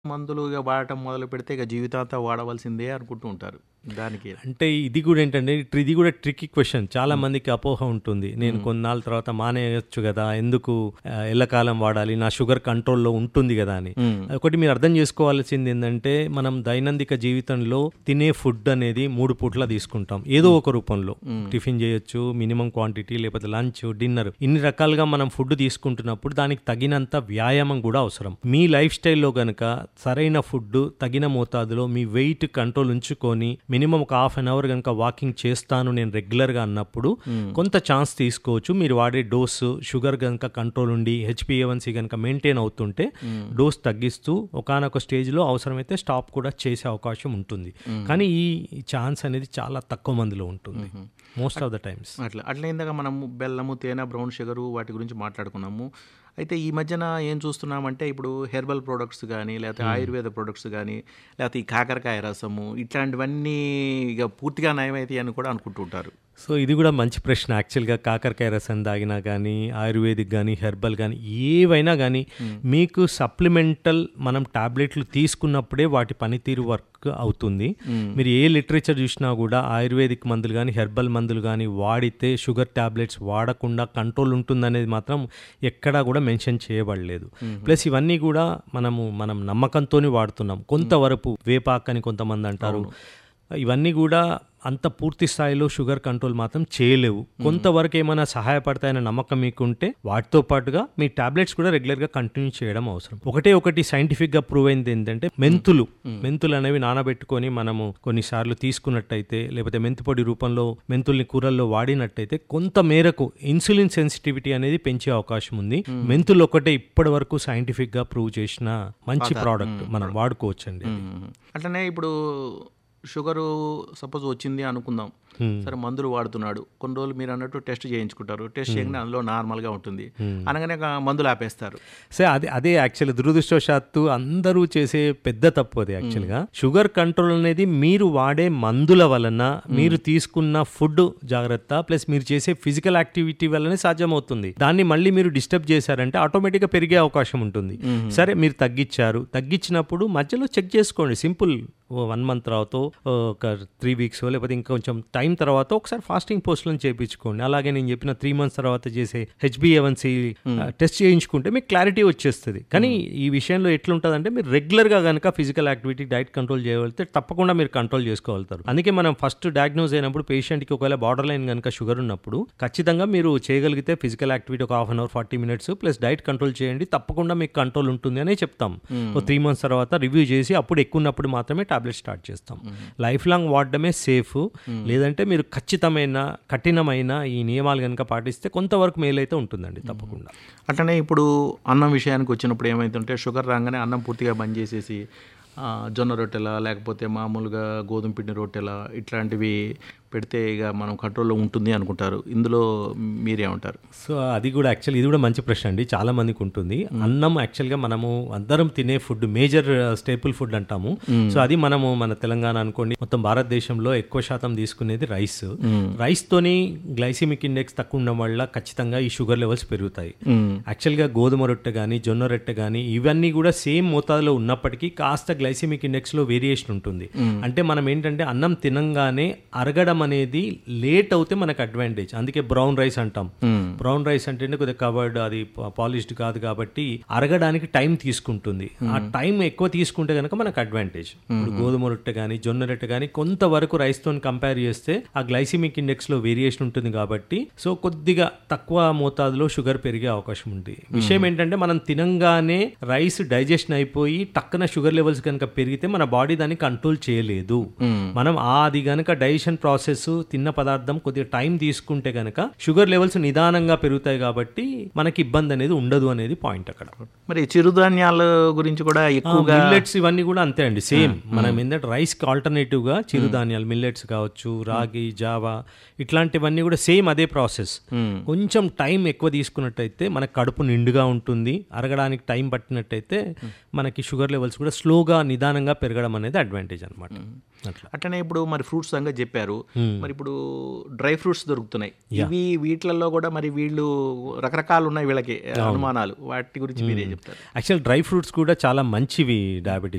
మందులుగా వాడటం మొదలు పెడితే ఇక జీవితాంతం వాడవలసిందే అనుకుంటూ ఉంటారు దానికి అంటే ఇది కూడా ఏంటంటే ఇట్- ఇది కూడా ట్రిక్కీ క్వశ్చన్ చాలా మందికి అపోహ ఉంటుంది నేను కొన్నాళ్ళ తర్వాత మానేయచ్చు కదా ఎందుకు ఆ, ఎల్లకాలం వాడాలి నా షుగర్ కంట్రోల్లో ఉంటుంది కదా అని మ్మ్. ఒకటి మీరు అర్థం చేసుకోవాల్సింది ఏంటంటే మనం దైనందిక జీవితంలో తినే ఫుడ్ అనేది మూడు పూట్ల తీసుకుంటాం ఏదో ఒక రూపంలో టిఫిన్ చేయొచ్చు మినిమం క్వాంటిటీ లేకపోతే లంచ్ డిన్నర్ ఇన్ని రకాలుగా మనం ఫుడ్ తీసుకుంటున్నప్పుడు దానికి తగినంత వ్యాయామం కూడా అవసరం మీ లైఫ్ స్టైల్లో కనుక సరైన ఫుడ్ తగిన మోతాదులో మీ వెయిట్ కంట్రోల్ ఉంచుకొని మినిమం ఒక హాఫ్ అన్ అవర్ కనుక వాకింగ్ చేస్తాను నేను రెగ్యులర్గా అన్నప్పుడు కొంత ఛాన్స్ తీసుకోవచ్చు మీరు వాడే డోసు షుగర్ కనుక కంట్రోల్ ఉండి హెచ్పిఏవన్సీ కనుక మెయింటైన్ అవుతుంటే డోస్ తగ్గిస్తూ ఒకనొక స్టేజ్లో అవసరమైతే స్టాప్ కూడా చేసే అవకాశం ఉంటుంది కానీ ఈ ఛాన్స్ అనేది చాలా తక్కువ మందిలో ఉంటుంది మోస్ట్ ఆఫ్ ద టైమ్స్ అట్లా అట్లా ఇందాక మనము బెల్లము తేనె బ్రౌన్ షుగరు వాటి గురించి మాట్లాడుకున్నాము అయితే ఈ మధ్యన ఏం చూస్తున్నామంటే ఇప్పుడు హెర్బల్ ప్రొడక్ట్స్ కానీ లేకపోతే ఆయుర్వేద ప్రొడక్ట్స్ కానీ లేకపోతే ఈ కాకరకాయ రసము ఇట్లాంటివన్నీ ఇక పూర్తిగా నయమైతాయి అని కూడా అనుకుంటుంటారు సో ఇది కూడా మంచి ప్రశ్న యాక్చువల్గా కాకరకాయ రసం తాగినా కానీ ఆయుర్వేదిక్ కానీ హెర్బల్ కానీ ఏవైనా కానీ మీకు సప్లిమెంటల్ మనం టాబ్లెట్లు తీసుకున్నప్పుడే వాటి పనితీరు వర్క్ అవుతుంది మీరు ఏ లిటరేచర్ చూసినా కూడా ఆయుర్వేదిక్ మందులు కానీ హెర్బల్ మందులు కానీ వాడితే షుగర్ టాబ్లెట్స్ వాడకుండా కంట్రోల్ ఉంటుందనేది మాత్రం ఎక్కడా కూడా మెన్షన్ చేయబడలేదు ప్లస్ ఇవన్నీ కూడా మనము మనం నమ్మకంతోనే వాడుతున్నాం కొంతవరకు వేపాక్ అని కొంతమంది అంటారు ఇవన్నీ కూడా అంత పూర్తి స్థాయిలో షుగర్ కంట్రోల్ మాత్రం చేయలేవు కొంతవరకు ఏమైనా సహాయపడతాయన్న నమ్మకం మీకుంటే వాటితో పాటుగా మీ టాబ్లెట్స్ కూడా రెగ్యులర్గా కంటిన్యూ చేయడం అవసరం ఒకటే ఒకటి సైంటిఫిక్గా ప్రూవ్ అయింది ఏంటంటే మెంతులు మెంతులు అనేవి నానబెట్టుకొని మనము కొన్నిసార్లు తీసుకున్నట్టయితే లేకపోతే మెంతి పొడి రూపంలో మెంతుల్ని కూరల్లో వాడినట్టయితే కొంత మేరకు ఇన్సులిన్ సెన్సిటివిటీ అనేది పెంచే అవకాశం ఉంది మెంతులు ఒకటే ఇప్పటి వరకు సైంటిఫిక్గా ప్రూవ్ చేసిన మంచి ప్రోడక్ట్ మనం వాడుకోవచ్చండి అట్లనే ఇప్పుడు షుగరు సపోజ్ వచ్చింది అనుకుందాం సరే మందులు వాడుతున్నాడు కొన్ని రోజులు మీరు అన్నట్టు టెస్ట్ చేయించుకుంటారు టెస్ట్ చేయగానే అందులో నార్మల్గా ఉంటుంది అనగానే ఇక మందులు ఆపేస్తారు సో అదే అదే యాక్చువల్ దురదృష్టవశాత్తు అందరూ చేసే పెద్ద తప్పు అది యాక్చువల్గా షుగర్ కంట్రోల్ అనేది మీరు వాడే మందుల వలన మీరు తీసుకున్న ఫుడ్ జాగ్రత్త ప్లస్ మీరు చేసే ఫిజికల్ యాక్టివిటీ వల్లనే సాధ్యమవుతుంది దాన్ని మళ్ళీ మీరు డిస్టర్బ్ చేశారంటే ఆటోమేటిక్గా పెరిగే అవకాశం ఉంటుంది సరే మీరు తగ్గించారు తగ్గించినప్పుడు మధ్యలో చెక్ చేసుకోండి సింపుల్ వన్ మంత్ తర్వాత ఒక త్రీ వీక్స్ లేకపోతే ఇంకా కొంచెం టైం తర్వాత ఒకసారి ఫాస్టింగ్ పోస్ట్లను చేయించుకోండి అలాగే నేను చెప్పిన త్రీ మంత్స్ తర్వాత చేసే హెచ్బిఏవన్సీ టెస్ట్ చేయించుకుంటే మీకు క్లారిటీ వచ్చేస్తుంది కానీ ఈ విషయంలో ఎట్లుంటుందంటే మీరు రెగ్యులర్గా కనుక ఫిజికల్ యాక్టివిటీ డైట్ కంట్రోల్ చేయగలిగితే తప్పకుండా మీరు కంట్రోల్ చేసుకోగలుగుతారు అందుకే మనం ఫస్ట్ డయాగ్నోజ్ అయినప్పుడు పేషెంట్కి ఒకవేళ బార్డర్ లైన్ కనుక షుగర్ ఉన్నప్పుడు ఖచ్చితంగా మీరు చేయగలిగితే ఫిజికల్ యాక్టివిటీ ఒక half an hour forty minutes plus diet control చేయండి తప్పకుండా మీకు కంట్రోల్ ఉంటుంది అనే చెప్తాం ఒక త్రీ మంత్స్ తర్వాత రివ్యూ చేసి అప్పుడు ఎక్కువ ఉన్నప్పుడు మాత్రమే టాబ్లెట్ స్టార్ట్ చేస్తాం లైఫ్ లాంగ్ వాడడమే సేఫ్ లేదంటే మీరు ఖచ్చితమైన కఠినమైన ఈ నియమాలు కనుక పాటిస్తే కొంతవరకు మేలైతే ఉంటుందండి తప్పకుండా అట్లనే ఇప్పుడు అన్నం విషయానికి వచ్చినప్పుడు ఏమైతుంటే షుగర్ రాగానే అన్నం పూర్తిగా బంద్ చేసేసి ఆ, జొన్న రొట్టెల లేకపోతే మామూలుగా గోధుమ పిండి రొట్టెల ఇట్లాంటివి పెడితే ఇక మనం కంట్రోల్లో ఉంటుంది అనుకుంటారు ఇందులో మీరేమంటారు సో అది కూడా యాక్చువల్ ఇది కూడా మంచి ప్రశ్న అండి చాలా మందికి ఉంటుంది అన్నం యాక్చువల్గా మనము అందరం తినే ఫుడ్ మేజర్ స్టేపుల్ ఫుడ్ అంటాము సో అది మనము మన తెలంగాణ అనుకోండి మొత్తం భారతదేశంలో ఎక్కువ శాతం తీసుకునేది రైస్ రైస్ తోని గ్లైసిమిక్ ఇండెక్స్ తక్కువ ఉండడం వల్ల ఖచ్చితంగా ఈ షుగర్ లెవెల్స్ పెరుగుతాయి యాక్చువల్గా గోధుమ రొట్టె కానీ జొన్న రొట్టె కానీ ఇవన్నీ కూడా సేమ్ మోతాదులో ఉన్నప్పటికీ కాస్త గ్లైసిమిక్ ఇండెక్స్లో వేరియేషన్ ఉంటుంది అంటే మనం ఏంటంటే అన్నం తినంగానే అరగడం అనేది లేట్ అవుతే మనకు అడ్వాంటేజ్ అందుకే బ్రౌన్ రైస్ అంటాం బ్రౌన్ రైస్ అంటే కొద్దిగా కవర్డ్ అది పాలిష్డ్ కాదు కాబట్టి అరగడానికి టైం తీసుకుంటుంది ఆ టైం ఎక్కువ తీసుకుంటే కనుక మనకు అడ్వాంటేజ్ ఇప్పుడు గోధుమ రొట్టె కానీ జొన్న రొట్టె కానీ కొంతవరకు రైస్ తో కంపేర్ చేస్తే ఆ గ్లైసిమిక్ ఇండెక్స్ లో వేరియేషన్ ఉంటుంది కాబట్టి సో కొద్దిగా తక్కువ మోతాదులో షుగర్ పెరిగే అవకాశం ఉంది విషయం ఏంటంటే మనం తినంగానే రైస్ డైజెషన్ అయిపోయి టక్కున షుగర్ లెవెల్స్ కనుక పెరిగితే మన బాడీ దాన్ని కంట్రోల్ చేయలేదు మనం ఆ అది కనుక డైజెషన్ ప్రాసెస్ తిన్న పదార్థం కొద్దిగా టైం తీసుకుంటే కనుక షుగర్ లెవెల్స్ నిదానంగా పెరుగుతాయి కాబట్టి మనకి ఇబ్బంది అనేది ఉండదు అనేది పాయింట్ అక్కడ మరి చిరుధాన్యాల గురించి కూడా ఎక్కువగా మిల్లెట్స్ ఇవన్నీ కూడా అంతే అండి సేమ్ మనం ఏంటంటే రైస్ కి ఆల్టర్నేటివ్ గా చిరుధాన్యాలు మిల్లెట్స్ కావచ్చు రాగి జావా ఇట్లాంటివన్నీ కూడా సేమ్ అదే ప్రాసెస్ కొంచెం టైం ఎక్కువ తీసుకున్నట్టయితే మనకు కడుపు నిండుగా ఉంటుంది అరగడానికి టైం పట్టినట్టయితే మనకి షుగర్ లెవెల్స్ కూడా స్లోగా నిదానంగా పెరగడం అనేది అడ్వాంటేజ్ అనమాట అట్లా అట్లనే ఇప్పుడు మరి ఫ్రూట్స్ సంగతి చెప్పారు మరి ఇప్పుడు డ్రై ఫ్రూట్స్ దొరుకుతున్నాయి ఇవి వీటిలలో కూడా మరి వీళ్ళు రకరకాలు ఉన్నాయి వీళ్ళకి అనుమానాలు వాటి గురించి మీరేం చెప్తారు యాక్చువల్ డ్రై ఫ్రూట్స్ కూడా చాలా మంచివి డయాబెటిక్స్